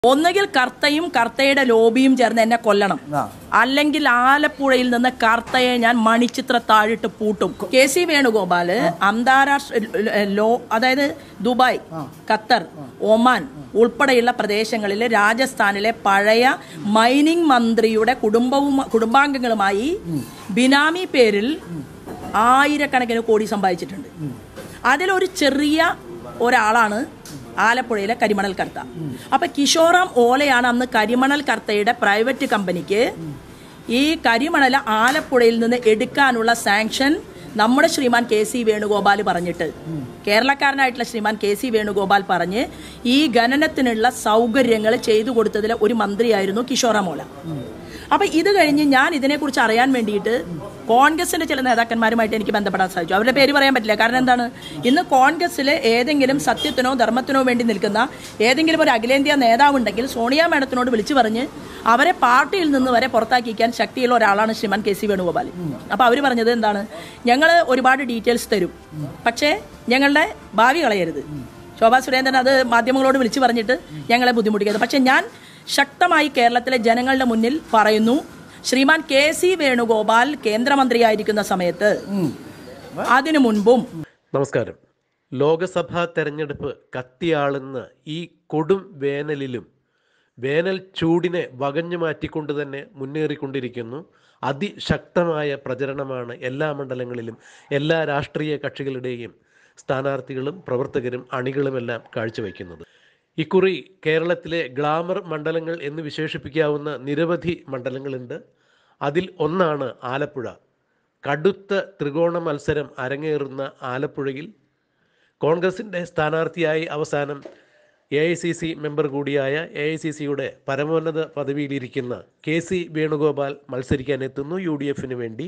ഒന്നുകിൽ കർത്തയും കർത്തയുടെ ലോബിയും ചേർന്ന് എന്നെ കൊല്ലണം ആ. അല്ലെങ്കിൽ ആലപ്പുഴയിൽ നിന്ന് കർത്തയെ ഞാൻ മണിച്ചിത്ര താഴിട്ട് പൂട്ടും കെ സി വേണുഗോപാല് അന്താരാഷ്ട്ര ലോ അതായത് ദുബായ് ഖത്തർ ഒമാൻ ഉൾപ്പെടെയുള്ള പ്രദേശങ്ങളിലെ രാജസ്ഥാനിലെ പഴയ മൈനിങ് മന്ത്രിയുടെ കുടുംബവും കുടുംബാംഗങ്ങളുമായി ബിനാമി പേരിൽ ആയിരക്കണക്കിന് കോടി സമ്പാദിച്ചിട്ടുണ്ട് അതിലൊരു ചെറിയ ഒരാളാണ് ആലപ്പുഴയിലെ കരിമണൽ കർത്ത അപ്പൊ കിഷോറാം ഓലയാണ് അന്ന് കരിമണൽ കർത്തയുടെ പ്രൈവറ്റ് കമ്പനിക്ക് ഈ കരിമണൽ ആലപ്പുഴയിൽ നിന്ന് എടുക്കാനുള്ള സാങ്ഷൻ നമ്മുടെ ശ്രീമാൻ കെ സി വേണുഗോപാൽ പറഞ്ഞിട്ട് കേരളക്കാരനായിട്ടുള്ള ശ്രീമാൻ കെ സി വേണുഗോപാൽ പറഞ്ഞ് ഈ ഖനനത്തിനുള്ള സൗകര്യങ്ങൾ ചെയ്തു കൊടുത്തതിലെ ഒരു മന്ത്രിയായിരുന്നു കിഷോറാം ഓല അപ്പൊ ഇത് കഴിഞ്ഞ് ഞാൻ ഇതിനെക്കുറിച്ച് അറിയാൻ വേണ്ടിയിട്ട് കോൺഗ്രസിന്റെ ചില നേതാക്കന്മാരുമായിട്ട് എനിക്ക് ബന്ധപ്പെടാൻ സാധിച്ചു അവരുടെ പേര് പറയാൻ പറ്റില്ല കാരണം എന്താണ് ഇന്ന് കോൺഗ്രസ്സിലെ ഏതെങ്കിലും സത്യത്തിനോ ധർമ്മത്തിനോ വേണ്ടി നിൽക്കുന്ന ഏതെങ്കിലും ഒരു അഖിലേന്ത്യാ നേതാവുണ്ടെങ്കിൽ സോണിയ മാഡത്തിനോട് വിളിച്ചു പറഞ്ഞ് അവരെ പാർട്ടിയിൽ നിന്ന് വരെ പുറത്താക്കിക്കാൻ ശക്തിയുള്ള ഒരാളാണ് ശ്രീമാൻ കെ സി വേണുഗോപാൽ അപ്പൊ അവർ പറഞ്ഞത് എന്താണ് ഞങ്ങൾ ഒരുപാട് ഡീറ്റെയിൽസ് തരും പക്ഷേ ഞങ്ങളുടെ ഭാവി കളയരുത് ശോഭാ സുരേന്ദ്രൻ അത് മാധ്യമങ്ങളോട് വിളിച്ചു പറഞ്ഞിട്ട് ഞങ്ങളെ ബുദ്ധിമുട്ടിക്കരുത് പക്ഷെ ഞാൻ ശക്തമായി കേരളത്തിലെ ജനങ്ങളുടെ മുന്നിൽ പറയുന്നു ശ്രീമാൻ കെ സി വേണുഗോപാൽ കേന്ദ്രമന്ത്രിയായിരിക്കുന്ന സമയത്ത് അതിനു മുൻപും നമസ്കാരം ലോകസഭാ തെരഞ്ഞെടുപ്പ് കത്തിയാളുന്ന ഈ കൊടും വേനലിലും വേനൽ ചൂടിനെ വകഞ്ഞു മാറ്റിക്കൊണ്ട് തന്നെ മുന്നേറിക്കൊണ്ടിരിക്കുന്നു അതിശക്തമായ പ്രചരണമാണ് എല്ലാ മണ്ഡലങ്ങളിലും എല്ലാ രാഷ്ട്രീയ കക്ഷികളുടെയും സ്ഥാനാർത്ഥികളും പ്രവർത്തകരും അണികളുമെല്ലാം കാഴ്ചവെക്കുന്നത് ഇക്കുറി കേരളത്തിലെ ഗ്ലാമർ മണ്ഡലങ്ങൾ എന്ന് വിശേഷിപ്പിക്കാവുന്ന നിരവധി മണ്ഡലങ്ങളുണ്ട് അതിൽ ഒന്നാണ് ആലപ്പുഴ കടുത്ത ത്രികോണ മത്സരം അരങ്ങേറുന്ന ആലപ്പുഴയിൽ കോൺഗ്രസിൻ്റെ സ്ഥാനാർത്ഥിയായി അവസാനം A I C C member കൂടിയായ എ ഐ സി സിയുടെ പരമോന്നത പദവിയിലിരിക്കുന്ന കെ സി വേണുഗോപാൽ മത്സരിക്കാനെത്തുന്നു യു ഡി എഫിന് വേണ്ടി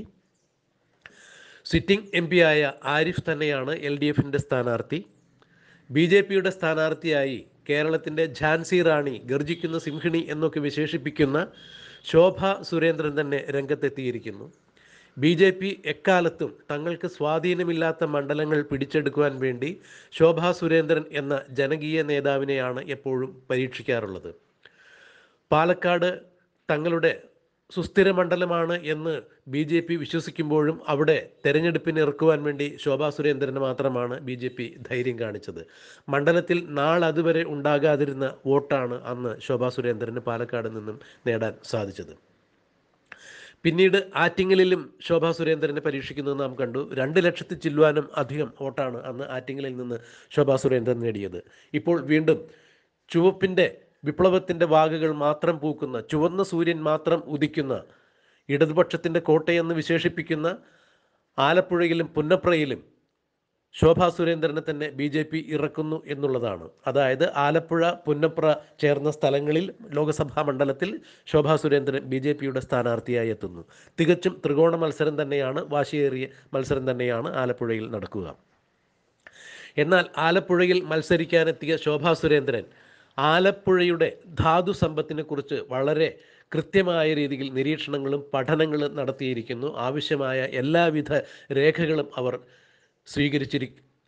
സിറ്റിംഗ് എം ആയ ആരിഫ് തന്നെയാണ് എൽ ഡി എഫിൻ്റെ സ്ഥാനാർത്ഥി ബി ജെ പിയുടെ സ്ഥാനാർത്ഥിയായി കേരളത്തിൻ്റെ ഝാൻസി റാണി ഗർജിക്കുന്ന സിംഹിണി എന്നൊക്കെ വിശേഷിപ്പിക്കുന്ന ശോഭ സുരേന്ദ്രൻ തന്നെ രംഗത്തെത്തിയിരിക്കുന്നു ബി ജെ പി എക്കാലത്തും തങ്ങൾക്ക് സ്വാധീനമില്ലാത്ത മണ്ഡലങ്ങൾ പിടിച്ചെടുക്കുവാൻ വേണ്ടി ശോഭാ സുരേന്ദ്രൻ എന്ന ജനകീയ നേതാവിനെയാണ് എപ്പോഴും പരീക്ഷിക്കാറുള്ളത് പാലക്കാട് തങ്ങളുടെ സുസ്ഥിര മണ്ഡലമാണ് എന്ന് ബി ജെ പി വിശ്വസിക്കുമ്പോഴും അവിടെ തെരഞ്ഞെടുപ്പിന് ഇറക്കുവാൻ വേണ്ടി ശോഭാ സുരേന്ദ്രന് മാത്രമാണ് ബി ജെ പി ധൈര്യം കാണിച്ചത് മണ്ഡലത്തിൽ നാളതുവരെ ഉണ്ടാകാതിരുന്ന വോട്ടാണ് അന്ന് ശോഭാ സുരേന്ദ്രന് പാലക്കാട് നിന്നും നേടാൻ സാധിച്ചത് പിന്നീട് ആറ്റിങ്ങലിലും ശോഭാ സുരേന്ദ്രനെ പരീക്ഷിക്കുന്നത് നാം കണ്ടു രണ്ട് ലക്ഷത്തി ചില്ലുവാനും അധികം വോട്ടാണ് അന്ന് ആറ്റിങ്ങലിൽ നിന്ന് ശോഭാ സുരേന്ദ്രൻ നേടിയത് ഇപ്പോൾ വീണ്ടും ചുവപ്പിൻ്റെ വിപ്ലവത്തിൻ്റെ വാകുകൾ മാത്രം പൂക്കുന്ന ചുവന്ന സൂര്യൻ മാത്രം ഉദിക്കുന്ന ഇടതുപക്ഷത്തിൻ്റെ കോട്ടയെന്ന് വിശേഷിപ്പിക്കുന്ന ആലപ്പുഴയിലും പുന്നപ്രയിലും ശോഭാ സുരേന്ദ്രനെ തന്നെ ബി ജെ പി ഇറക്കുന്നു എന്നുള്ളതാണ് അതായത് ആലപ്പുഴ പുന്നപ്ര ചേർന്ന സ്ഥലങ്ങളിൽ ലോക്സഭാ മണ്ഡലത്തിൽ ശോഭാ സുരേന്ദ്രൻ ബി ജെ പിയുടെ സ്ഥാനാർത്ഥിയായി എത്തുന്നു തികച്ചും ത്രികോണ മത്സരം തന്നെയാണ് വാശിയേറിയ മത്സരം തന്നെയാണ് ആലപ്പുഴയിൽ നടക്കുക എന്നാൽ ആലപ്പുഴയിൽ മത്സരിക്കാനെത്തിയ ശോഭാ സുരേന്ദ്രൻ ആലപ്പുഴയുടെ ധാതു സമ്പത്തിനെക്കുറിച്ച് വളരെ കൃത്യമായ രീതിയിൽ നിരീക്ഷണങ്ങളും പഠനങ്ങളും നടത്തിയിരിക്കുന്നു ആവശ്യമായ എല്ലാവിധ രേഖകളും അവർ സ്വീകരിച്ചിരി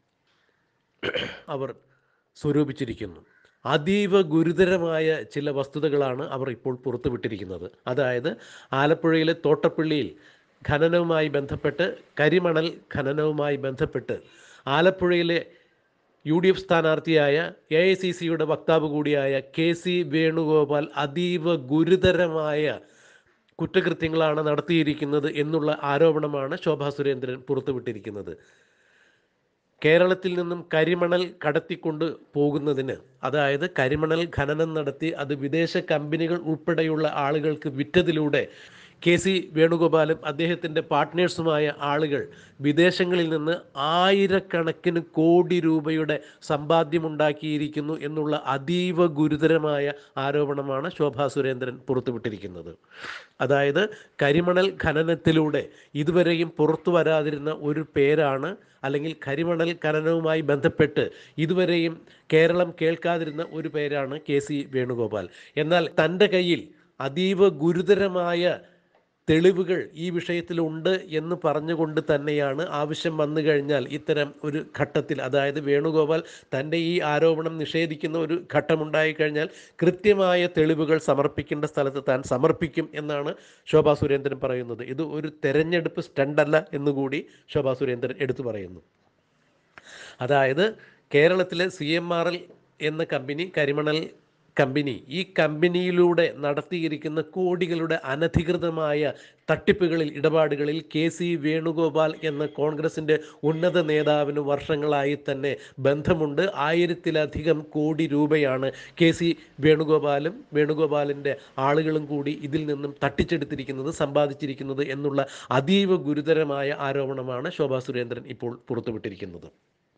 അവർ സ്വരൂപിച്ചിരിക്കുന്നു അതീവ ഗുരുതരമായ ചില വസ്തുതകളാണ് അവർ ഇപ്പോൾ പുറത്തുവിട്ടിരിക്കുന്നത് അതായത് ആലപ്പുഴയിലെ തോട്ടപ്പള്ളിയിൽ ഖനനവുമായി ബന്ധപ്പെട്ട് കരിമണൽ ഖനനവുമായി ബന്ധപ്പെട്ട് ആലപ്പുഴയിലെ യു ഡി എഫ് സ്ഥാനാർത്ഥിയായ എ ഐ സി സിയുടെ വക്താവ് കൂടിയായ കെ സി വേണുഗോപാൽ അതീവ ഗുരുതരമായ കുറ്റകൃത്യങ്ങളാണ് നടത്തിയിരിക്കുന്നത് എന്നുള്ള ആരോപണമാണ് ശോഭാ സുരേന്ദ്രൻ പുറത്തുവിട്ടിരിക്കുന്നത് കേരളത്തിൽ നിന്നും കരിമണൽ കടത്തിക്കൊണ്ട് പോകുന്നതിന് അതായത് കരിമണൽ ഖനനം നടത്തി അത് വിദേശ കമ്പനികൾ ഉൾപ്പെടെയുള്ള ആളുകൾക്ക് വിറ്റതിലൂടെ കെ സി വേണുഗോപാലും അദ്ദേഹത്തിൻ്റെ പാർട്ട്നേഴ്സുമായ ആളുകൾ വിദേശങ്ങളിൽ നിന്ന് ആയിരക്കണക്കിന് കോടി രൂപയുടെ സമ്പാദ്യമുണ്ടാക്കിയിരിക്കുന്നു എന്നുള്ള അതീവ ഗുരുതരമായ ആരോപണമാണ് ശോഭാ സുരേന്ദ്രൻ പുറത്തുവിട്ടിരിക്കുന്നത് അതായത് കരിമണൽ ഖനനത്തിലൂടെ ഇതുവരെയും പുറത്തു വരാതിരുന്ന ഒരു പേരാണ് അല്ലെങ്കിൽ കരിമണൽ ഖനനവുമായി ബന്ധപ്പെട്ട് ഇതുവരെയും കേരളം കേൾക്കാതിരുന്ന ഒരു പേരാണ് കെ സി വേണുഗോപാൽ എന്നാൽ തൻ്റെ കയ്യിൽ അതീവ ഗുരുതരമായ തെളിവുകൾ ഈ വിഷയത്തിലുണ്ട് എന്ന് പറഞ്ഞുകൊണ്ട് തന്നെയാണ് ആവശ്യം വന്നു കഴിഞ്ഞാൽ ഇത്തരം ഒരു ഘട്ടത്തിൽ അതായത് വേണുഗോപാൽ തൻ്റെ ഈ ആരോപണം നിഷേധിക്കുന്ന ഒരു ഘട്ടമുണ്ടായി കഴിഞ്ഞാൽ കൃത്യമായ തെളിവുകൾ സമർപ്പിക്കേണ്ട സ്ഥലത്ത് താൻ സമർപ്പിക്കും എന്നാണ് ശോഭാ സുരേന്ദ്രൻ പറയുന്നത് ഇത് ഒരു തെരഞ്ഞെടുപ്പ് സ്റ്റണ്ടല്ല എന്നുകൂടി ശോഭാ സുരേന്ദ്രൻ എടുത്തു പറയുന്നു അതായത് കേരളത്തിലെ സി എം ആർ എൽ എന്ന കമ്പനി കരിമണൽ കമ്പനി ഈ കമ്പനിയിലൂടെ നടത്തിയിരിക്കുന്ന കോടികളുടെ അനധികൃതമായ തട്ടിപ്പുകളിൽ ഇടപാടുകളിൽ കെ സി വേണുഗോപാൽ എന്ന കോൺഗ്രസിൻ്റെ ഉന്നത നേതാവിന് വർഷങ്ങളായി തന്നെ ബന്ധമുണ്ട് ആയിരത്തിലധികം കോടി രൂപയാണ് കെ സി വേണുഗോപാലും വേണുഗോപാലിൻ്റെ ആളുകളും കൂടി ഇതിൽ നിന്നും തട്ടിച്ചെടുത്തിരിക്കുന്നത് സമ്പാദിച്ചിരിക്കുന്നത് എന്നുള്ള അതീവ ഗുരുതരമായ ആരോപണമാണ് ശോഭാ സുരേന്ദ്രൻ ഇപ്പോൾ പുറത്തുവിട്ടിരിക്കുന്നത്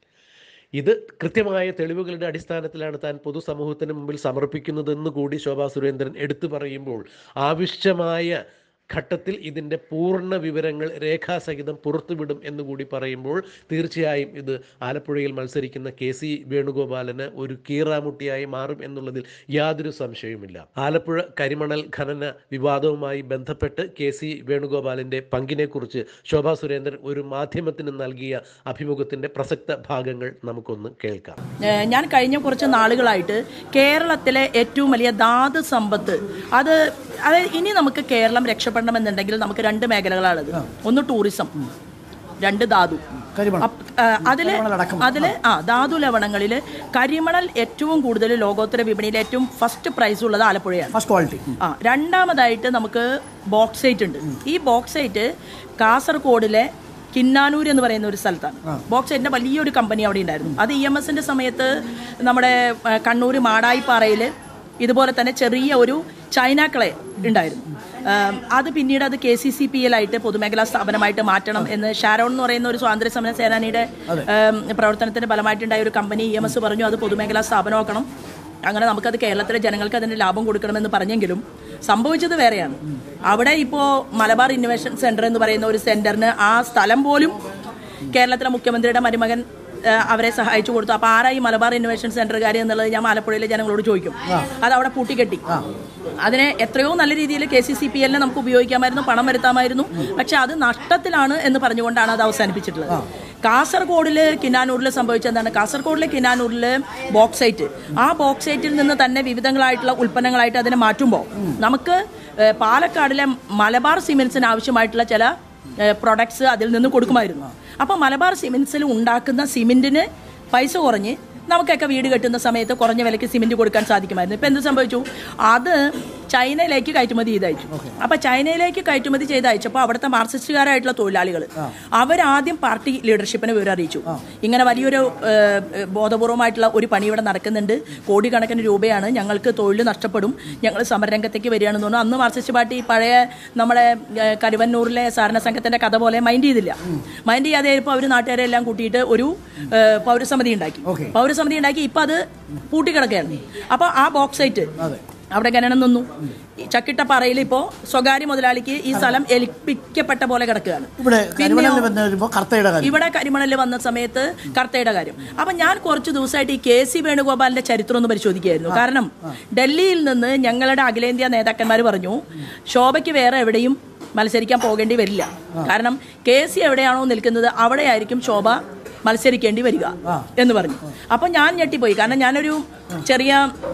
ഇത് കൃത്യമായ തെളിവുകളുടെ അടിസ്ഥാനത്തിലാണ് താൻ പൊതുസമൂഹത്തിന് മുമ്പിൽ സമർപ്പിക്കുന്നതെന്ന് കൂടി ശോഭാ സുരേന്ദ്രൻ എടുത്തു പറയുമ്പോൾ ആവശ്യമായ ഘട്ടത്തിൽ ഇതിൻ്റെ പൂർണ്ണ വിവരങ്ങൾ രേഖാസഹിതം പുറത്തുവിടും എന്നുകൂടി പറയുമ്പോൾ തീർച്ചയായും ഇത് ആലപ്പുഴയിൽ മത്സരിക്കുന്ന കെ സി വേണുഗോപാലന് ഒരു കീറാമുട്ടിയായി മാറും എന്നുള്ളതിൽ യാതൊരു സംശയവുമില്ല ആലപ്പുഴ കരിമണൽ ഖനന വിവാദവുമായി ബന്ധപ്പെട്ട് കെ സി വേണുഗോപാലിൻ്റെ പങ്കിനെക്കുറിച്ച് ശോഭാ സുരേന്ദ്രൻ ഒരു മാധ്യമത്തിന് നൽകിയ അഭിമുഖത്തിൻ്റെ പ്രസക്ത ഭാഗങ്ങൾ നമുക്കൊന്ന് കേൾക്കാം ഏഹ് ഞാൻ കഴിഞ്ഞ കുറച്ച് നാളുകളായിട്ട് കേരളത്തിലെ ഏറ്റവും വലിയ ധാതു സമ്പത്ത് അത് അതായത് ഇനി നമുക്ക് കേരളം രക്ഷപ്പെടണമെന്നുണ്ടെങ്കിൽ നമുക്ക് രണ്ട് മേഖലകളാണുള്ളത് ഒന്ന് ടൂറിസം രണ്ട് ധാതു കരിമണൽ അപ്പ്- ആ, അതില് കരിമണലടക്കം. അതില് ആ ധാതു ലവണങ്ങളിൽ കരിമണൽ ഏറ്റവും കൂടുതൽ ലോകോത്തര വിപണിയിൽ ഏറ്റവും ഫസ്റ്റ് പ്രൈസ് ഉള്ളത് ആലപ്പുഴയാണ് ഫസ്റ്റ് ക്വാളിറ്റി ആ രണ്ടാമതായിട്ട് നമുക്ക് ബോക്സൈറ്റ് ഉണ്ട് ഈ ബോക്സൈറ്റ് കാസർഗോഡിലെ കിന്നാനൂർ എന്ന് പറയുന്ന ഒരു സ്ഥലത്താണ് ബോക്സൈറ്റിന്റെ വലിയൊരു കമ്പനി അവിടെ ഉണ്ടായിരുന്നു അത് ഇ എം എസിന്റെ സമയത്ത് നമ്മുടെ ആ, കണ്ണൂർ മാടായിപ്പാറയിൽ ഇതുപോലെ തന്നെ ചെറിയ ഒരു ചൈന ക്ലേ ഉണ്ടായിരുന്നു ആം, അത് പിന്നീട് അത് K C C P L ആയിട്ട് പൊതുമേഖലാ സ്ഥാപനമായിട്ട് മാറ്റണം എന്ന് ഷാരോൺ എന്ന് പറയുന്ന ഒരു സ്വാതന്ത്ര്യ സമര സേനാനിയുടെ ആം, പ്രവർത്തനത്തിന്റെ ഫലമായിട്ടുണ്ടായ ഒരു കമ്പനി ഇ എം എസ് പറഞ്ഞു അത് പൊതുമേഖലാ സ്ഥാപനമാക്കണം അങ്ങനെ നമുക്കത് കേരളത്തിലെ ജനങ്ങൾക്ക് അതിന്റെ ലാഭം കൊടുക്കണമെന്ന് പറഞ്ഞെങ്കിലും സംഭവിച്ചത് വേറെയാണ് അവിടെ ഇപ്പോൾ മലബാർ ഇന്നോവേഷൻ സെന്റർ എന്ന് പറയുന്ന ഒരു സെന്ററിന് ആ സ്ഥലം പോലും കേരളത്തിലെ മുഖ്യമന്ത്രിയുടെ മരുമകൻ ആ, അവരെ സഹായിച്ചു കൊടുത്തു അപ്പൊ ആരായി മലബാർ ഇന്നോവേഷൻ സെന്ററുകാർ എന്നുള്ളത് ഞാൻ ആലപ്പുഴയിലെ ജനങ്ങളോട് ചോദിക്കും അത് അവിടെ പൂട്ടിക്കെട്ടി അതിനെ എത്രയോ നല്ല രീതിയിൽ കെ സി സി പി എല്ലിനെ നമുക്ക് ഉപയോഗിക്കാമായിരുന്നു പണം വരുത്താമായിരുന്നു പക്ഷെ അത് നഷ്ടത്തിലാണ് എന്ന് പറഞ്ഞുകൊണ്ടാണ് അത് അവസാനിപ്പിച്ചിട്ടുള്ളത് കാസർഗോഡില് കിനാനൂരിൽ സംഭവിച്ചെന്താണ് കാസർഗോഡിലെ കിനാനൂരിൽ ബോക്സൈറ്റ് ആ ബോക്സൈറ്റിൽ നിന്ന് തന്നെ വിവിധങ്ങളായിട്ടുള്ള ഉൽപ്പന്നങ്ങളായിട്ട് അതിനെ മാറ്റുമ്പോൾ നമുക്ക് ഏഹ്, പാലക്കാടിലെ മലബാർ സിമെന്റ്സിന് ആവശ്യമായിട്ടുള്ള ചില പ്രൊഡക്ട്സ് അതിൽ നിന്ന് കൊടുക്കുമായിരുന്നു അപ്പോൾ മലബാർ സിമെന്റ്സിൽ ഉണ്ടാക്കുന്ന സിമെന്റിന് പൈസ കുറഞ്ഞ് നമുക്കൊക്കെ വീട് കെട്ടുന്ന സമയത്ത് കുറഞ്ഞ വിലയ്ക്ക് സിമെന്റ് കൊടുക്കാൻ സാധിക്കുമായിരുന്നു ഇപ്പം എന്ത് സംഭവിച്ചു അത് ചൈനയിലേക്ക് കയറ്റുമതി ചെയ്ത് അയച്ചു അപ്പൊ ചൈനയിലേക്ക് കയറ്റുമതി ചെയ്ത് അയച്ചപ്പോൾ അവിടുത്തെ മാർക്സിസ്റ്റുകാരായിട്ടുള്ള തൊഴിലാളികൾ അവരാദ്യം പാർട്ടി ലീഡർഷിപ്പിനെ വിവരം അറിയിച്ചു ഇങ്ങനെ വലിയൊരു ഏഹ്, ഏഹ്, ബോധപൂർവമായിട്ടുള്ള ഒരു പണി ഇവിടെ നടക്കുന്നുണ്ട് കോടിക്കണക്കിന് രൂപയാണ് ഞങ്ങൾക്ക് തൊഴിൽ നഷ്ടപ്പെടും ഞങ്ങൾ സമരരംഗത്തേക്ക് വരികയാണെന്ന് പറഞ്ഞു അന്ന് മാർക്സിസ്റ്റ് പാർട്ടി പഴയ നമ്മുടെ ഏഹ്, കരുവന്നൂരിലെ സാരണ സംഘത്തിന്റെ കഥ പോലെ മൈൻഡ് ചെയ്തില്ല മൈൻഡ് ചെയ്യാതെ ഇപ്പോൾ അവർ നാട്ടുകാരെ എല്ലാം കൂട്ടിയിട്ട് ഒരു ഏഹ്, പൗരസമിതി ഉണ്ടാക്കി Okay. പൗരസമിതി ഉണ്ടാക്കി ഇപ്പൊ അത് പൂട്ടിക്കിടക്കുകയാണ് അപ്പൊ ആ ബോക്സൈറ്റ് അതെ. അവിടെ ഖനനം നിന്നു ഈ ചക്കിട്ടപ്പാറയിൽ ഇപ്പോ സ്വകാര്യ മുതലാളിക്ക് ഈ സ്ഥലം ഏൽപ്പിക്കപ്പെട്ട പോലെ കിടക്കുകയാണ് ഇവിടെ പിന്നെയോ? കരിമണലിൽ വന്ന് വരുമ്പോൾ കർത്തയുടെ കാര്യം ഇവിടെ കരിമണലിൽ വന്ന സമയത്ത് കർത്തയുടെ കാര്യം അപ്പൊ ഞാൻ കുറച്ച് ദിവസമായിട്ട് ഈ കെ സി വേണുഗോപാലിന്റെ ചരിത്രം ഒന്ന് പരിശോധിക്കുകയായിരുന്നു കാരണം ഡൽഹിയിൽ നിന്ന് ഞങ്ങളുടെ അഖിലേന്ത്യാ നേതാക്കന്മാർ പറഞ്ഞു ശോഭയ്ക്ക് വേറെ എവിടെയും മത്സരിക്കാൻ പോകേണ്ടി വരില്ല കാരണം കെ സി എവിടെയാണോ നിൽക്കുന്നത് അവിടെയായിരിക്കും ശോഭ മത്സരിക്കേണ്ടി വരിക എന്ന് പറഞ്ഞു അപ്പൊ ഞാൻ ഞെട്ടിപ്പോയി കാരണം ഞാനൊരു ചെറിയ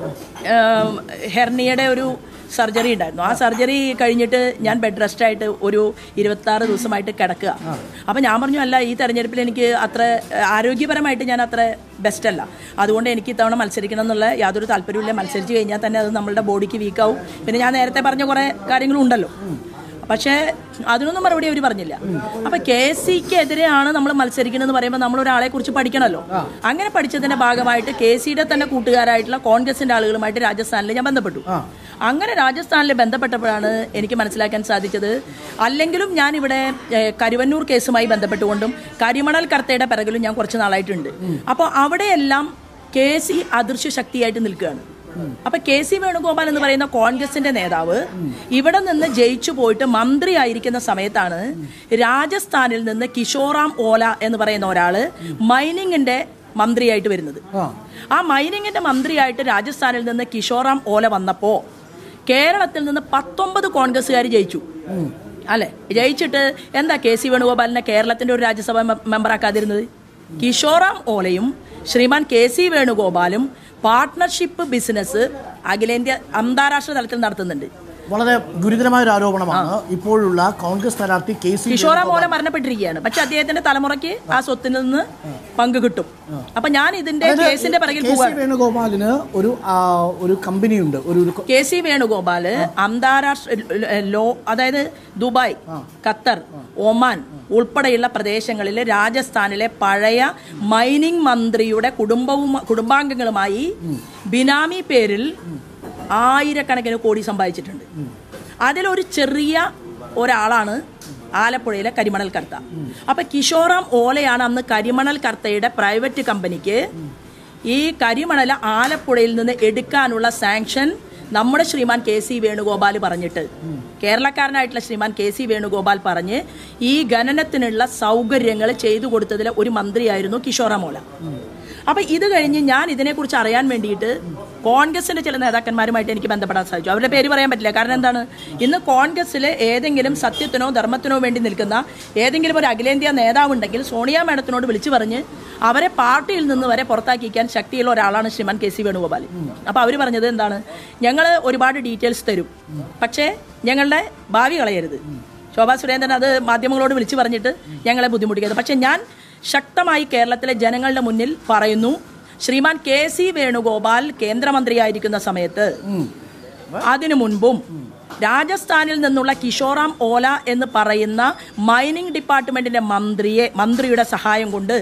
ഏം, ഹെർണിയുടെ ഒരു സർജറി ഉണ്ടായിരുന്നു ആ സർജറി കഴിഞ്ഞിട്ട് ഞാൻ ബെഡ് റെസ്റ്റ് ആയിട്ട് ഒരു ഇരുപത്തി ആറ് ദിവസമായിട്ട് കിടക്കുക അപ്പൊ ഞാൻ പറഞ്ഞു അല്ല ഈ തെരഞ്ഞെടുപ്പിൽ എനിക്ക് അത്ര ഏഹ്, ആരോഗ്യപരമായിട്ട് ഞാൻ അത്ര ബെസ്റ്റ് അല്ല അതുകൊണ്ട് എനിക്ക് ഇത്തവണ മത്സരിക്കണം എന്നുള്ള യാതൊരു താല്പര്യമില്ല മത്സരിച്ച് കഴിഞ്ഞാൽ തന്നെ അത് നമ്മളുടെ ബോഡിക്ക് വീക്കാവും പിന്നെ ഞാൻ നേരത്തെ പറഞ്ഞ കുറെ കാര്യങ്ങളും ഉണ്ടല്ലോ പക്ഷേ അതിനൊന്നും മറുപടി അവർ പറഞ്ഞില്ല അപ്പൊ കെ സിക്ക് എതിരെയാണ് നമ്മൾ മത്സരിക്കണമെന്ന് പറയുമ്പോൾ നമ്മൾ ഒരാളെ കുറിച്ച് പഠിക്കണമല്ലോ അങ്ങനെ പഠിച്ചതിന്റെ ഭാഗമായിട്ട് കെ സിയുടെ തന്നെ കൂട്ടുകാരായിട്ടുള്ള കോൺഗ്രസിന്റെ ആളുകളുമായിട്ട് രാജസ്ഥാനിൽ ഞാൻ ബന്ധപ്പെട്ടു അങ്ങനെ രാജസ്ഥാനിൽ ബന്ധപ്പെട്ടപ്പോഴാണ് എനിക്ക് മനസ്സിലാക്കാൻ സാധിച്ചത് അല്ലെങ്കിലും ഞാൻ ഇവിടെ ഏഹ്, കരുവന്നൂർ കേസുമായി ബന്ധപ്പെട്ടുകൊണ്ടും കരിമണൽ കർത്തയുടെ പിറകിലും ഞാൻ കുറച്ച് നാളായിട്ടുണ്ട് അപ്പോൾ അവിടെയെല്ലാം കെ സി അദൃശ്യ ശക്തിയായിട്ട് നിൽക്കുകയാണ് അപ്പൊ കെ സി വേണുഗോപാൽ എന്ന് പറയുന്ന കോൺഗ്രസിന്റെ നേതാവ് ഇവിടെ നിന്ന് ജയിച്ചു പോയിട്ട് മന്ത്രിയായിരിക്കുന്ന സമയത്താണ് രാജസ്ഥാനിൽ നിന്ന് കിഷോറാം ഓല എന്ന് പറയുന്ന ഒരാള് മൈനിങ്ങിന്റെ മന്ത്രിയായിട്ട് വരുന്നത് ആ മൈനിങ്ങിന്റെ മന്ത്രിയായിട്ട് രാജസ്ഥാനിൽ നിന്ന് കിഷോറാം ഓല വന്നപ്പോ കേരളത്തിൽ നിന്ന് പത്തൊമ്പത് കോൺഗ്രസ്സുകാർ ജയിച്ചു അല്ലെ ജയിച്ചിട്ട് എന്താ കെ സി വേണുഗോപാലിനെ കേരളത്തിന്റെ ഒരു രാജ്യസഭ മെ- മെമ്പറാക്കാതിരുന്നത് കിഷോറാം ഓലയും ശ്രീമാൻ കെ സി വേണുഗോപാലും പാർട്ട്ണർഷിപ്പ് ബിസിനസ് അഖിലേന്ത്യാ അന്താരാഷ്ട്ര തലത്തിൽ നടത്തുന്നുണ്ട് വളരെ ഗുരുതരമായ ഒരു ആരോപണമാണ് ഇപ്പോഴുള്ള കോൺഗ്രസ് സ്ഥാനാർത്ഥി കെ സി കിഷോറാം ഓല മരണപ്പെട്ടിരിക്കുകയാണ് പക്ഷെ അദ്ദേഹത്തിന്റെ തലമുറയ്ക്ക് ആ സ്വത്തിൽ നിന്ന് പങ്ക് കിട്ടും അപ്പൊ ഞാൻ ഇതിന്റെ കേസിന്റെ പിറകിൽ കെ സി പോവാണ് വേണുഗോപാലിന് ഒരു ആ, ഒരു കമ്പനിയുണ്ട് ഒരു ഒരു കെ സി വേണുഗോപാല് അന്താരാഷ്ട്ര ലോ അതായത് ദുബായ് ഖത്തർ ഒമാൻ ഉൾപ്പെടെയുള്ള പ്രദേശങ്ങളിൽ രാജസ്ഥാനിലെ പഴയ മൈനിങ് മന്ത്രിയുടെ കുടുംബവും കുടുംബാംഗങ്ങളുമായി ബിനാമി പേരിൽ ആയിരക്കണക്കിന് കോടി സമ്പാദിച്ചിട്ടുണ്ട് അതിലൊരു ചെറിയ ഒരാളാണ് ആലപ്പുഴയിലെ കരിമണൽ കർത്ത അപ്പൊ കിഷോറാം ഓലയാണ് അന്ന് കരിമണൽ കർത്തയുടെ പ്രൈവറ്റ് കമ്പനിക്ക് ഈ കരിമണൽ ആലപ്പുഴയിൽ നിന്ന് എടുക്കാനുള്ള സാങ്ഷൻ നമ്മുടെ ശ്രീമാൻ കെ സി വേണുഗോപാൽ പറഞ്ഞിട്ട് കേരളക്കാരനായിട്ടുള്ള ശ്രീമാൻ കെ സി വേണുഗോപാൽ പറഞ്ഞ് ഈ ഖനനത്തിനുള്ള സൗകര്യങ്ങൾ ചെയ്തു കൊടുത്തതിലെ ഒരു മന്ത്രിയായിരുന്നു കിഷോറമോല അപ്പൊ ഇത് കഴിഞ്ഞ് ഞാൻ ഇതിനെക്കുറിച്ച് അറിയാൻ വേണ്ടിയിട്ട് കോൺഗ്രസിന്റെ ചില നേതാക്കന്മാരുമായിട്ട് എനിക്ക് ബന്ധപ്പെടാൻ സാധിച്ചു അവരുടെ പേര് പറയാൻ പറ്റില്ല കാരണം എന്താണ് ഇന്ന് കോൺഗ്രസ്സിൽ ഏതെങ്കിലും സത്യത്തിനോ ധർമ്മത്തിനോ വേണ്ടി നിൽക്കുന്ന ഏതെങ്കിലും ഒരു അഖിലേന്ത്യാ നേതാവുണ്ടെങ്കിൽ സോണിയ മാഡത്തിനോട് വിളിച്ചു പറഞ്ഞ് അവരെ പാർട്ടിയിൽ നിന്ന് വരെ പുറത്താക്കിക്കാൻ ശക്തിയുള്ള ഒരാളാണ് ശ്രീമാൻ കെ സി വേണുഗോപാൽ അപ്പൊ അവർ പറഞ്ഞത് എന്താണ് ഞങ്ങൾ ഒരുപാട് ഡീറ്റെയിൽസ് തരും പക്ഷേ ഞങ്ങളുടെ ഭാവി കളയരുത് ശോഭാ സുരേന്ദ്രൻ അത് മാധ്യമങ്ങളോട് വിളിച്ചു പറഞ്ഞിട്ട് ഞങ്ങളെ ബുദ്ധിമുട്ടിക്കരുത് പക്ഷെ ഞാൻ ശക്തമായി കേരളത്തിലെ ജനങ്ങളുടെ മുന്നിൽ പറയുന്നു ശ്രീമാൻ കെ സി വേണുഗോപാൽ കേന്ദ്രമന്ത്രിയായിരിക്കുന്ന സമയത്ത് അതിനു മുൻപും രാജസ്ഥാനിൽ നിന്നുള്ള കിഷോറാം ഓല എന്ന് പറയുന്ന മൈനിങ് ഡിപ്പാർട്ട്മെന്റിന്റെ മന്ത്രിയെ മന്ത്രിയുടെ സഹായം കൊണ്ട്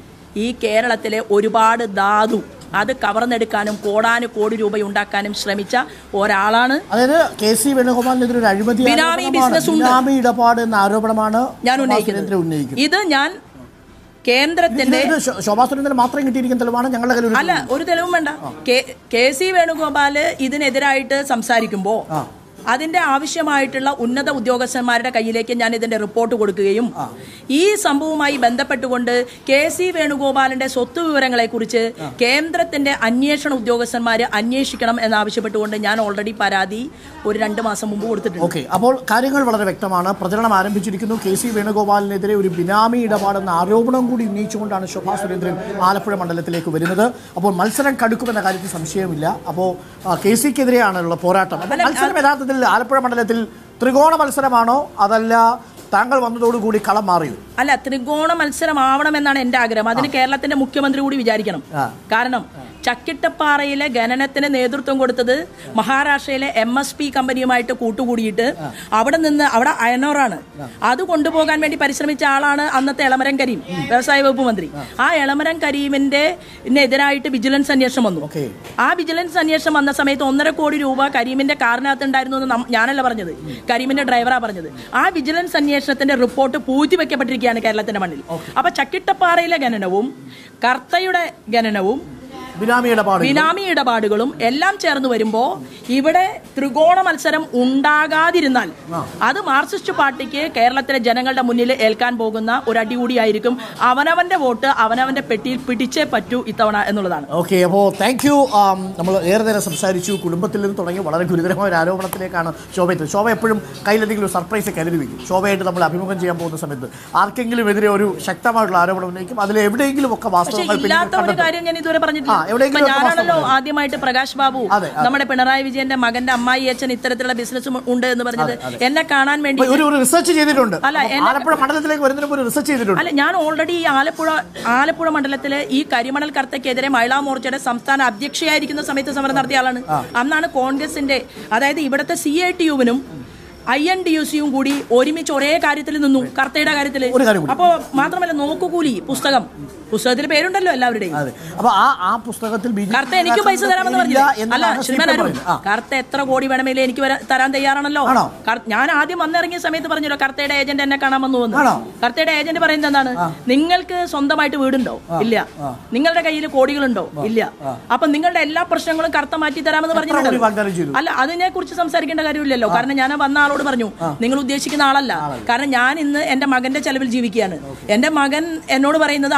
ഈ കേരളത്തിലെ ഒരുപാട് ധാതു അത് കവർന്നെടുക്കാനും കോടാനു കോടി രൂപ ഉണ്ടാക്കാനും ശ്രമിച്ച ഒരാളാണ് അതായത് കെ സി വേണുഗോപാലിനെതിരെ ഒരു അഴിമതി ബിനാമി ആരോപണമാണ്. ബിസിനസ് ഉണ്ട്. ബിനാമി ഇടപാട് എന്ന ആരോപണമാണ് ഞാൻ ശോഭാ ഉന്നയിക്കുന്നത് സുരേന്ദ്രൻ ഉന്നയിക്കുന്നത് ഇത് ഞാൻ കേന്ദ്രത്തിന്റെ ഇത് ശോ- ശോഭാ സുരേന്ദ്രൻ മാത്രം കിട്ടിയിരിക്കുന്ന തെളിവാണ് ഞങ്ങളുടെ കയ്യിൽ ഒരു അല്ല ഒരു തെളിവും വേണ്ട കെ- കെ സി വേണുഗോപാല് ഇതിനെതിരായിട്ട് സംസാരിക്കുമ്പോ അതിന്റെ ആവശ്യമായിട്ടുള്ള ഉന്നത ഉദ്യോഗസ്ഥന്മാരുടെ കയ്യിലേക്ക് ഞാൻ ഇതിന്റെ റിപ്പോർട്ട് കൊടുക്കുകയും ഈ സംഭവവുമായി ബന്ധപ്പെട്ടുകൊണ്ട് കെ സി വേണുഗോപാലിന്റെ സ്വത്ത് വിവരങ്ങളെ കുറിച്ച് കേന്ദ്രത്തിന്റെ അന്വേഷണ ഉദ്യോഗസ്ഥന്മാർ അന്വേഷിക്കണം എന്നാവശ്യപ്പെട്ടുകൊണ്ട് ഞാൻ ഓൾറെഡി പരാതി ഒരു രണ്ട് മാസം മുമ്പ് കൊടുത്തിട്ടുണ്ട് ഓക്കെ അപ്പോൾ കാര്യങ്ങൾ വളരെ വ്യക്തമാണ് പ്രചരണം ആരംഭിച്ചിരിക്കുന്നു കെ സി വേണുഗോപാലിനെതിരെ ഒരു ബിനാമി ഇടപാടെന്ന ആരോപണം കൂടി ഉന്നയിച്ചുകൊണ്ടാണ് ശോഭാ സുരേന്ദ്രൻ ആലപ്പുഴ മണ്ഡലത്തിലേക്ക് വരുന്നത് അപ്പോൾ മത്സരം കടുക്കുമെന്ന കാര്യത്തിൽ സംശയമില്ല അപ്പോൾ ആ, കെ സിക്കെതിരെയാണുള്ള പോരാട്ടം അപ്പോൾ മത്സരം യഥാർത്ഥത്തിൽ ആലപ്പുഴ മണ്ഡലത്തിൽ ത്രികോണ മത്സരമാണോ അതല്ല താങ്കൾ വന്നതോടുകൂടി കളം മാറിയോ അല്ല ത്രികോണ മത്സരമാവണമെന്നാണ് എന്റെ ആഗ്രഹം അതിന് കേരളത്തിന്റെ മുഖ്യമന്ത്രി കൂടി വിചാരിക്കണം ആ. കാരണം ചക്കിട്ടപ്പാറയിലെ ഖനനത്തിന് നേതൃത്വം കൊടുത്തത് മഹാരാഷ്ട്രയിലെ എം എസ് പി കമ്പനിയുമായിട്ട് കൂട്ടുകൂടിയിട്ട് അവിടെ നിന്ന് അവിടെ അയനോറാണ് അത് കൊണ്ടുപോകാൻ വേണ്ടി പരിശ്രമിച്ച ആളാണ് അന്നത്തെ എളമരം കരീം വ്യവസായ വകുപ്പ് മന്ത്രി ആ എളമരം കരീമിന്റെ എതിരായിട്ട് വിജിലൻസ് അന്വേഷണം വന്നു ഓക്കെ ആ വിജിലൻസ് അന്വേഷണം വന്ന സമയത്ത് ഒന്നര കോടി രൂപ കരീമിന്റെ കാറിനകത്ത് ഉണ്ടായിരുന്നു എന്ന് നം- ഞാനല്ല പറഞ്ഞത് കരീമിന്റെ ഡ്രൈവറാ പറഞ്ഞത് ആ വിജിലൻസ് അന്വേഷണത്തിന്റെ റിപ്പോർട്ട് പൂഴ്ത്തിവെക്കപ്പെട്ടിരിക്കുകയാണ് കേരളത്തിന്റെ മണ്ണിൽ അപ്പൊ ചക്കിട്ടപ്പാറയിലെ ഖനനവും കർത്തയുടെ ഖനനവും ബിനാമി ഇടപാട് ബിനാമി ഇടപാടുകളും എല്ലാം ചേർന്ന് വരുമ്പോ ഇവിടെ ത്രികോണ മത്സരം ഉണ്ടാകാതിരുന്നാൽ അത് മാർക്സിസ്റ്റ് പാർട്ടിക്ക് കേരളത്തിലെ ജനങ്ങളുടെ മുന്നിൽ ഏൽക്കാൻ പോകുന്ന ഒരു അടി കൂടിയായിരിക്കും അവനവന്റെ വോട്ട് അവനവന്റെ പെട്ടിയിൽ പിടിച്ചേ പറ്റൂ ഇത്തവണ എന്നുള്ളതാണ് ഓക്കെ അപ്പോൾ താങ്ക് യു നമ്മൾ ഏറെ നേരം സംസാരിച്ചു കുടുംബത്തിൽ നിന്ന് തുടങ്ങി വളരെ ഗുരുതരമായ ഒരു ആരോപണത്തിലേക്കാണ് ശോഭ എത്തുന്നത് ശോഭ എപ്പോഴും കയ്യിൽ എന്തെങ്കിലും ഒരു സർപ്രൈസ് കരുതി വയ്ക്കും ശോഭയായിട്ട് നമ്മൾ അഭിമുഖം ചെയ്യാൻ പോകുന്ന സമയത്ത് ആർക്കെങ്കിലും എതിരെ ഒരു ശക്തമായിട്ടുള്ള ആരോപണം ഉന്നയിക്കും അതിൽ എവിടെയെങ്കിലും ഒക്കെ പക്ഷെ വാസ്തവങ്ങൾ പിന്നീട് ഇല്ലാത്ത ഒരു കണ്ടെത്തും. കാര്യം ഞാൻ ഇതുവരെ ആ, പറഞ്ഞിട്ടില്ല എവിടെയെങ്കിലും ഇപ്പൊ ഒക്കെ ഞാനാണല്ലോ വാസ്തവം ആദ്യമായിട്ട് പ്രകാശ് ബാബു അതെ, അതെ. നമ്മുടെ പിണറായി വിജയന്റെ മകന്റെ അമ്മായി അച്ഛൻ ഇത്തരത്തിലുള്ള ബിസിനസ് ഉണ്ട് എന്ന് പറഞ്ഞത് എന്നെ കാണാൻ വേണ്ടി ഒരു ഒരു റിസർച്ച് ചെയ്തിട്ടുണ്ട് അല്ല, അപ്പോൾ എന്നെ- ആലപ്പുഴ മണ്ഡലത്തിലേക്ക് വരുന്നതിന് മുമ്പ് ഒരു റിസർച്ച് ചെയ്തിട്ടുണ്ട് അല്ല ഞാൻ ഓൾറെഡി ഈ ആലപ്പുഴ ആലപ്പുഴ മണ്ഡലത്തിലെ ഈ കരിമണൽ കർത്തയ്ക്കെതിരെ മഹിളാ മോർച്ചയുടെ സംസ്ഥാന അധ്യക്ഷയായിരിക്കുന്ന സമയത്ത് സമരം നടത്തിയ ആളാണ് അന്നാണ് കോൺഗ്രസിന്റെ അതായത് ഇവിടുത്തെ സി ഐ ടി യുവിനും ഐ എൻ ഡി യു സിയും കൂടി ഒരുമിച്ച് ഒരേ കാര്യത്തിൽ നിന്നു കർത്തയുടെ കാര്യത്തിൽ ഒരു കാര്യം കൂടി. അപ്പോ മാത്രമല്ല നോക്കുകൂലി പുസ്തകം പുസ്തകത്തിൽ പേരുണ്ടല്ലോ എല്ലാവരുടെയും അതെ അപ്പൊ ആ ആ പുസ്തകത്തിൽ ബി ജെ പി കർത്ത എനിക്ക് പൈസ തരാമെന്ന് ഇല്ല പറഞ്ഞില്ല അല്ല എന്നതാണ് ശ്രീമാൻ CPM അരുൺ പറയുന്നത്. ആ. കർത്ത എത്ര കോടി വേണമെങ്കിലും എനിക്ക് വരാ- തരാൻ തയ്യാറാണല്ലോ ആണോ? കർ- ഞാൻ ആദ്യം വന്നിറങ്ങിയ സമയത്ത് പറഞ്ഞല്ലോ കർത്തയുടെ ഏജന്റ് എന്നെ കാണാൻ വന്നു വന്നു ആണോ? കർത്തയുടെ ഏജന്റ് പറയുന്നത് എന്താണ് നിങ്ങൾക്ക് സ്വന്തമായിട്ട് വീടുണ്ടോ ഇല്ല നിങ്ങളുടെ കയ്യിൽ കോടികളുണ്ടോ ഇല്ല അപ്പൊ നിങ്ങളുടെ എല്ലാ പ്രശ്നങ്ങളും കർത്ത മാറ്റി തരാമെന്ന് കോടി വാഗ്ദാനം പറഞ്ഞിട്ടുണ്ട് ചെയ്തു? അല്ല അതിനെ കുറിച്ച് സംസാരിക്കേണ്ട കാര്യമില്ലല്ലോ കാരണം ഞാൻ വന്ന ആളോട് പറഞ്ഞു നിങ്ങൾ ഉദ്ദേശിക്കുന്ന ആളല്ല കാരണം ഞാൻ ഇന്ന് എന്റെ മകന്റെ ചെലവിൽ ജീവിക്കുകയാണ് എന്റെ മകൻ എന്നോട് പറയുന്നത് അമ്മ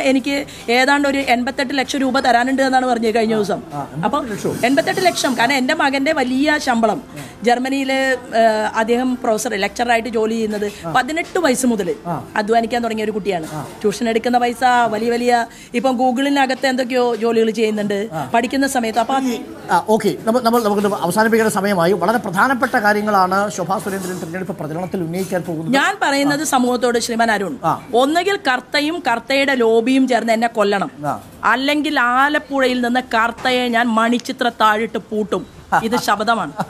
എനിക്ക് ഏതാണ്ട് ഒരു എൺപത്തെട്ട് ലക്ഷം രൂപ തരാനുണ്ട് എന്നാണ് പറഞ്ഞത് കഴിഞ്ഞ ദിവസം അപ്പം എൺപത്തെട്ട് ലക്ഷം കാരണം എൻ്റെ മകന്റെ വലിയ ശമ്പളം ജർമ്മനിയിൽ അദ്ദേഹം പ്രൊഫസർ ലെക്ചറായിട്ട് ജോലി ചെയ്യുന്നത് പതിനെട്ട് വയസ്സ് മുതൽ അധ്വാനിക്കാൻ തുടങ്ങിയ ഒരു കുട്ടിയാണ് ട്യൂഷൻ എടുക്കുന്ന പൈസ വലിയ വലിയ ഇപ്പം ഗൂഗിളിനകത്ത് എന്തൊക്കെയോ ജോലികൾ ചെയ്യുന്നുണ്ട് പഠിക്കുന്ന സമയത്ത് അപ്പൊ അത് ഓക്കെ നമ്മൾ നമ്മൾ നമുക്ക് അവസാനിപ്പിക്കേണ്ട സമയമായി വളരെ പ്രധാനപ്പെട്ട കാര്യങ്ങളാണ് ശോഭാ സുരേന്ദ്രൻ തിരഞ്ഞെടുപ്പ് പ്രചരണത്തിൽ ഉന്നയിക്കാൻ പോകുന്നത് ഞാൻ പറയുന്നത് സമൂഹത്തോട് ശ്രീമാൻ അരുൺ ആ. ഒന്നുകിൽ കർത്തയും കർത്തയുടെ ലോബിയും ചേർന്ന് എന്നെ കൊല്ലണം ആ. അല്ലെങ്കിൽ ആലപ്പുഴയിൽ നിന്ന് കർത്തയെ ഞാൻ മണിച്ചിത്ര താഴിട്ട് പൂട്ടും ഇത് ശബ്ദമാണ്